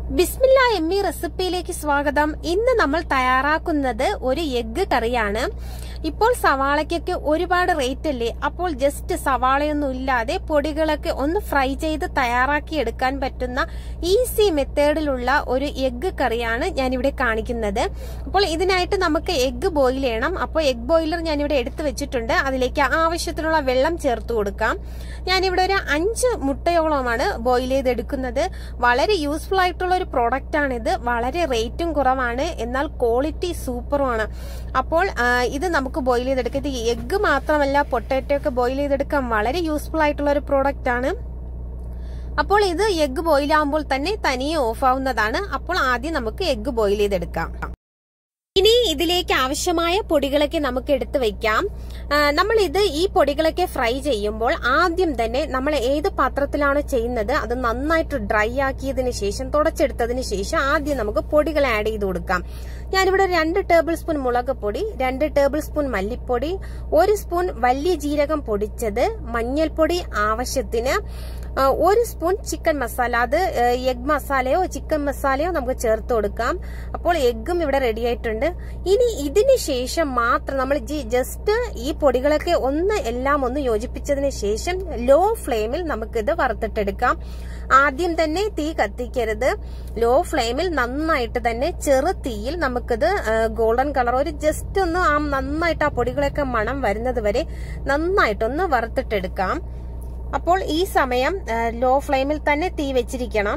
ബിസ്മില്ല എമ്മി റെസിപ്പിയിലേക്ക് സ്വാഗതം ഇന്ന് നമ്മൾ തയ്യാറാക്കുന്നത് ഒരു എഗ്ഗ് കറിയാണ് ഇപ്പോൾ സവാളയ്ക്കൊക്കെ ഒരുപാട് റേറ്റ് അല്ലേ അപ്പോൾ ജസ്റ്റ് സവാളയൊന്നും ഇല്ലാതെ പൊടികളൊക്കെ ഒന്ന് ഫ്രൈ ചെയ്ത് തയ്യാറാക്കി എടുക്കാൻ പറ്റുന്ന ഈസി മെത്തേഡിലുള്ള ഒരു എഗ്ഗ് കറിയാണ് ഞാനിവിടെ കാണിക്കുന്നത് അപ്പോൾ ഇതിനായിട്ട് നമുക്ക് എഗ്ഗ് ബോയിൽ ചെയ്യണം അപ്പോൾ എഗ് ബോയിലർ ഞാനിവിടെ എടുത്തു വെച്ചിട്ടുണ്ട് അതിലേക്ക് ആവശ്യത്തിനുള്ള വെള്ളം ചേർത്ത് കൊടുക്കാം ഞാനിവിടെ ഒരു അഞ്ച് മുട്ടയോളമാണ് ബോയിൽ ചെയ്തെടുക്കുന്നത് വളരെ യൂസ്ഫുൾ ആയിട്ടുള്ള ഒരു പ്രോഡക്റ്റ് ആണിത് വളരെ റേറ്റും കുറവാണ് എന്നാൽ ക്വാളിറ്റി സൂപ്പറുമാണ് അപ്പോൾ ആ, ഇത് നമുക്ക് ബോയിൽ ചെയ്തെടുക്കാം ഇത് എഗ്ഗ് മാത്രമല്ല പൊട്ടാറ്റോ ഒക്കെ ബോയിൽ ചെയ്തെടുക്കാൻ വളരെ യൂസ്ഫുൾ ആയിട്ടുള്ള ഒരു പ്രോഡക്റ്റ് ആണ് അപ്പോൾ ഇത് എഗ്ഗ് ബോയിൽ ആകുമ്പോൾ തന്നെ തനിയെ ഓഫ് ആവുന്നതാണ് അപ്പോൾ ആദ്യം നമുക്ക് എഗ്ഗ് ബോയിൽ ചെയ്തെടുക്കാം ഇനി ഇതിലേക്ക് ആവശ്യമായ പൊടികളൊക്കെ നമുക്ക് എടുത്തു വെക്കാം ആ, നമ്മൾ ഇത് ഈ പൊടികളൊക്കെ ഫ്രൈ ചെയ്യുമ്പോൾ ആദ്യം തന്നെ നമ്മൾ ഏത് പാത്രത്തിലാണ് ചെയ്യുന്നത് അത് നന്നായിട്ട് ഡ്രൈ ആക്കിയതിന് ശേഷം തുടച്ചെടുത്തതിന് ശേഷം ആദ്യം നമുക്ക് പൊടികൾ ആഡ് ചെയ്ത് കൊടുക്കാം ഞാനിവിടെ ഒരു രണ്ട് ടേബിൾ സ്പൂൺ മുളക് പൊടി രണ്ട് ടേബിൾ സ്പൂൺ മല്ലിപ്പൊടി ഒരു സ്പൂൺ വലിയ ജീരകം പൊടിച്ചത് മഞ്ഞൾപ്പൊടി ആവശ്യത്തിന് ആ, ഒരു സ്പൂൺ ചിക്കൻ മസാല അത് എഗ് മസാലയോ ചിക്കൻ മസാലയോ നമുക്ക് ചേർത്ത് കൊടുക്കാം അപ്പോൾ എഗ്ഗും ഇവിടെ റെഡി ആയിട്ടുണ്ട് ഇനി ഇതിന് ശേഷം മാത്രം നമ്മൾ ജസ്റ്റ് ഈ പൊടികളൊക്കെ ഒന്ന് എല്ലാം ഒന്ന് യോജിപ്പിച്ചതിന് ശേഷം ലോ ഫ്ലെയിമിൽ നമുക്കിത് വറുത്തിട്ടെടുക്കാം ആദ്യം തന്നെ തീ കത്തിക്കരുത് ലോ ഫ്ലെയിമിൽ നന്നായിട്ട് തന്നെ ചെറു തീയിൽ നമുക്കിത് ഗോൾഡൻ കളർ ഒരു ജസ്റ്റ് ഒന്ന് ആ നന്നായിട്ട് ആ പൊടികളൊക്കെ മണം വരുന്നത് വരെ നന്നായിട്ടൊന്ന് വറുത്തിട്ടെടുക്കാം അപ്പോൾ ഈ സമയം ലോ ഫ്ലെയിമിൽ തന്നെ തീ വെച്ചിരിക്കണം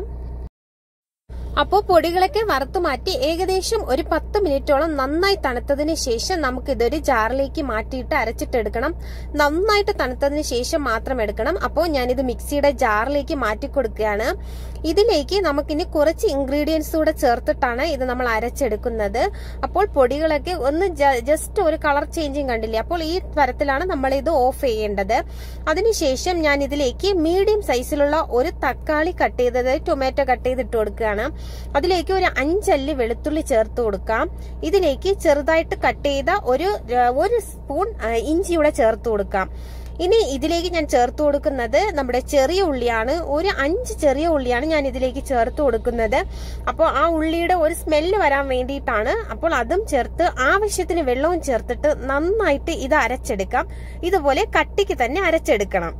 അപ്പോൾ പൊടികളൊക്കെ വറുത്തു മാറ്റി ഏകദേശം ഒരു പത്ത് മിനിറ്റോളം നന്നായി തണുത്തതിന് ശേഷം നമുക്ക് ഇതൊരു ജാറിലേക്ക് മാറ്റിയിട്ട് അരച്ചിട്ടെടുക്കണം നന്നായിട്ട് തണുത്തതിന് ശേഷം മാത്രം എടുക്കണം അപ്പോൾ ഞാനിത് മിക്സിയുടെ ജാറിലേക്ക് മാറ്റി കൊടുക്കുകയാണ് ഇതിലേക്ക് നമുക്കിനി കുറച്ച് ഇൻഗ്രീഡിയൻസ് കൂടെ ചേർത്തിട്ടാണ് ഇത് നമ്മൾ അരച്ചെടുക്കുന്നത് അപ്പോൾ പൊടികളൊക്കെ ഒന്ന് ജസ്റ്റ് ഒരു കളർ ചേഞ്ചിങ് കണ്ടില്ലേ അപ്പോൾ ഈ തരത്തിലാണ് നമ്മൾ ഇത് ഓഫ് ചെയ്യേണ്ടത് അതിനുശേഷം ഞാൻ ഇതിലേക്ക് മീഡിയം സൈസിലുള്ള ഒരു തക്കാളി കട്ട് ചെയ്തത് ടൊമാറ്റോ കട്ട് ചെയ്തിട്ട് കൊടുക്കുകയാണ് അതിലേക്ക് ഒരു അഞ്ചല്ലി വെളുത്തുള്ളി ചേർത്ത് കൊടുക്കാം ഇതിലേക്ക് ചെറുതായിട്ട് കട്ട് ചെയ്ത ഒരു ഒരു സ്പൂൺ ആ, ഇഞ്ചിയുടെ ചേർത്ത് കൊടുക്കാം ഇനി ഇതിലേക്ക് ഞാൻ ചേർത്ത് കൊടുക്കുന്നത് നമ്മുടെ ചെറിയ ഉള്ളിയാണ് ഒരു അഞ്ച് ചെറിയ ഉള്ളിയാണ് ഞാൻ ഇതിലേക്ക് ചേർത്ത് കൊടുക്കുന്നത് അപ്പോൾ ആ ഉള്ളിയുടെ ഒരു സ്മെല്ല് വരാൻ വേണ്ടിയിട്ടാണ് അപ്പോൾ അതും ചേർത്ത് ആവശ്യത്തിന് വെള്ളവും ചേർത്തിട്ട് നന്നായിട്ട് ഇത് അരച്ചെടുക്കാം ഇതുപോലെ കട്ടിക്ക് തന്നെ അരച്ചെടുക്കണം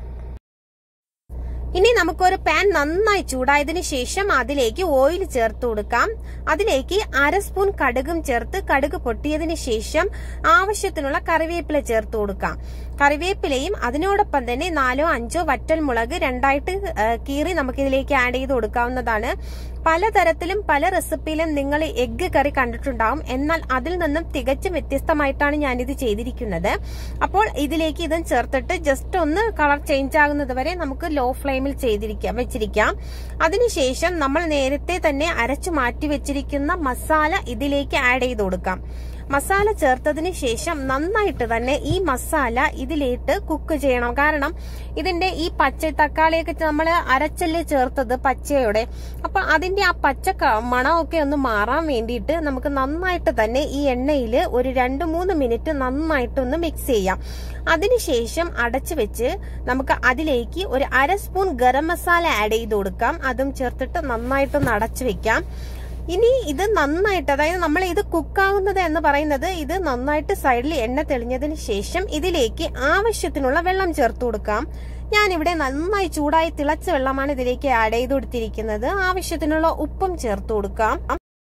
ഇനി നമുക്കൊരു പാൻ നന്നായി ചൂടായതിനു ശേഷം അതിലേക്ക് ഓയിൽ ചേർത്ത് കൊടുക്കാം അതിലേക്ക് അര സ്പൂൺ കടുകും ചേർത്ത് കടുക് പൊട്ടിയതിന് ശേഷം ആവശ്യത്തിനുള്ള കറിവേപ്പില ചേർത്ത് കൊടുക്കാം കറിവേപ്പിലയും അതിനോടൊപ്പം തന്നെ നാലോ അഞ്ചോ വറ്റൽ മുളക് രണ്ടായിട്ട് ആ, കീറി നമുക്കിതിലേക്ക് ആഡ് ചെയ്ത് കൊടുക്കാവുന്നതാണ് പലതരത്തിലും പല റെസിപ്പിയിലും നിങ്ങൾ എഗ്ഗ് കറി കണ്ടിട്ടുണ്ടാവും എന്നാൽ അതിൽ നിന്നും തികച്ചും വ്യത്യസ്തമായിട്ടാണ് ഞാനിത് ചെയ്തിരിക്കുന്നത് അപ്പോൾ ഇതിലേക്ക് ഇതും ചേർത്തിട്ട് ജസ്റ്റ് ഒന്ന് കളർ ചേഞ്ച് ആകുന്നത് വരെ നമുക്ക് ലോ ഫ്ലെയിമിൽ ചെയ്തിരിക്കാം വെച്ചിരിക്കാം അതിനുശേഷം നമ്മൾ നേരത്തെ തന്നെ അരച്ചു മാറ്റി വെച്ചിരിക്കുന്ന മസാല ഇതിലേക്ക് ആഡ് ചെയ്ത് കൊടുക്കാം മസാല ചേർത്തതിന് ശേഷം നന്നായിട്ട് തന്നെ ഈ മസാല ഇതിലേക്ക് കുക്ക് ചെയ്യണം കാരണം ഇതിന്റെ ഈ പച്ച തക്കാളിയൊക്കെ നമ്മൾ അരച്ചല്ലേ ചേർത്തത് പച്ചയോടെ അപ്പൊ അതിന്റെ ആ പച്ച ക- മണമൊക്കെ ഒന്ന് മാറാൻ വേണ്ടിയിട്ട് നമുക്ക് നന്നായിട്ട് തന്നെ ഈ എണ്ണയിൽ ഒരു രണ്ട് മൂന്ന് മിനിറ്റ് നന്നായിട്ടൊന്ന് മിക്സ് ചെയ്യാം അതിനുശേഷം അടച്ചു വെച്ച് നമുക്ക് അതിലേക്ക് ഒരു അര സ്പൂൺ ഗരം മസാല ആഡ് ചെയ്ത് കൊടുക്കാം അതും ചേർത്തിട്ട് നന്നായിട്ടൊന്ന് അടച്ചു വെക്കാം ഇനി ഇത് നന്നായിട്ട് അതായത് നമ്മൾ ഇത് കുക്കാവുന്നത് എന്ന് പറയുന്നത് ഇത് നന്നായിട്ട് സൈഡിൽ എണ്ണ തെളിഞ്ഞതിന് ശേഷം ഇതിലേക്ക് ആവശ്യത്തിനുള്ള വെള്ളം ചേർത്ത് കൊടുക്കാം ഞാനിവിടെ നന്നായി ചൂടായി തിളച്ച വെള്ളമാണ് ഇതിലേക്ക് ആഡ് ചെയ്ത് കൊടുത്തിരിക്കുന്നത് ആവശ്യത്തിനുള്ള ഉപ്പും ചേർത്ത് കൊടുക്കാം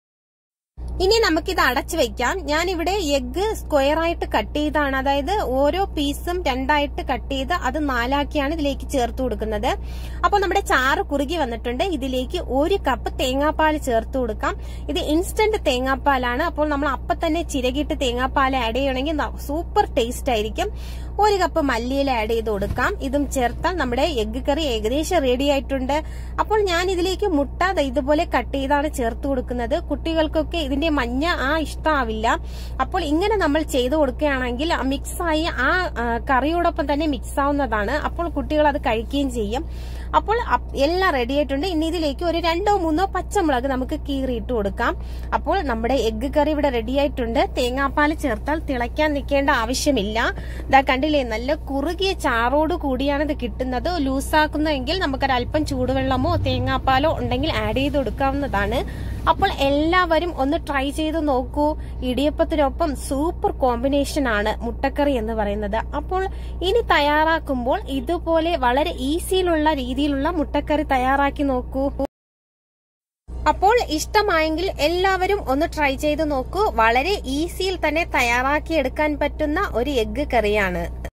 ഇനി നമുക്കിത് അടച്ചു വെക്കാം ഞാനിവിടെ എഗ്ഗ് സ്ക്വയർ ആയിട്ട് കട്ട് ചെയ്താണ് അതായത് ഓരോ പീസും രണ്ടായിട്ട് കട്ട് ചെയ്ത് അത് നാലാക്കിയാണ് ഇതിലേക്ക് ചേർത്ത് കൊടുക്കുന്നത് അപ്പോൾ നമ്മുടെ ചാറ് കുറുകി വന്നിട്ടുണ്ട് ഇതിലേക്ക് ഒരു കപ്പ് തേങ്ങാപ്പാൽ ചേർത്ത് കൊടുക്കാം ഇത് ഇൻസ്റ്റന്റ് തേങ്ങാപ്പാലാണ് അപ്പോൾ നമ്മൾ അപ്പൊ തന്നെ ചിരകിട്ട് തേങ്ങാപ്പാൽ ആഡ് ചെയ്യണമെങ്കിൽ ന- സൂപ്പർ ടേസ്റ്റ് ആയിരിക്കും ഒരു കപ്പ് മല്ലിയില ആഡ് ചെയ്ത് കൊടുക്കാം ഇതും ചേർത്താൽ നമ്മുടെ എഗ്ഗ് കറി ഏകദേശം റെഡി ആയിട്ടുണ്ട് അപ്പോൾ ഞാൻ ഇതിലേക്ക് മുട്ട ദേ ഇതുപോലെ കട്ട് ചെയ്താണ് ചേർത്ത് കൊടുക്കുന്നത് കുട്ടികൾക്കൊക്കെ ഇതിന്റെ മറ്റേ മഞ്ഞ ആ ഇഷ്ടമാവില്ല അപ്പോൾ ഇങ്ങനെ നമ്മൾ ചെയ്തു കൊടുക്കുകയാണെങ്കിൽ മിക്സായി ആ ആ, കറിയോടൊപ്പം തന്നെ മിക്സ് ആവുന്നതാണ് അപ്പോൾ കുട്ടികൾ അത് കഴിക്കുകയും ചെയ്യും അപ്പോൾ അപ്- എല്ലാം റെഡി ആയിട്ടുണ്ട് ഇനി ഇതിലേക്ക് ഒരു രണ്ടോ മൂന്നോ പച്ചമുളക് നമുക്ക് കീറിയിട്ട് കൊടുക്കാം അപ്പോൾ നമ്മുടെ എഗ്ഗ് കറി ഇവിടെ റെഡി ആയിട്ടുണ്ട് തേങ്ങാപ്പാൽ ചേർത്താൽ തിളയ്ക്കാൻ നിൽക്കേണ്ട ആവശ്യമില്ല ഇതാ കണ്ടില്ലേ നല്ല കുറുകിയ ചാറോട് കൂടിയാണ് ഇത് കിട്ടുന്നത് ലൂസാക്കുന്നതെങ്കിൽ നമുക്കൊരു അല്പം ചൂടുവെള്ളമോ തേങ്ങാപ്പാലോ ഉണ്ടെങ്കിൽ ആഡ് ചെയ്ത് കൊടുക്കാവുന്നതാണ് അപ്പോൾ എല്ലാവരും ഒന്ന് ട്രൈ ചെയ്ത് നോക്കൂ ഇടിയപ്പത്തിനൊപ്പം സൂപ്പർ കോമ്പിനേഷൻ ആണ് മുട്ടക്കറി എന്ന് പറയുന്നത് അപ്പോൾ ഇനി തയ്യാറാക്കുമ്പോൾ ഇതുപോലെ വളരെ ഈസിയിലുള്ള രീതിയിലുള്ള മുട്ടക്കറി തയ്യാറാക്കി നോക്കൂ അപ്പോൾ ഇഷ്ടമായെങ്കിൽ എല്ലാവരും ഒന്ന് ട്രൈ ചെയ്ത് നോക്കൂ വളരെ ഈസിയിൽ തന്നെ തയ്യാറാക്കി എടുക്കാൻ പറ്റുന്ന ഒരു എഗ്ഗ് കറിയാണ്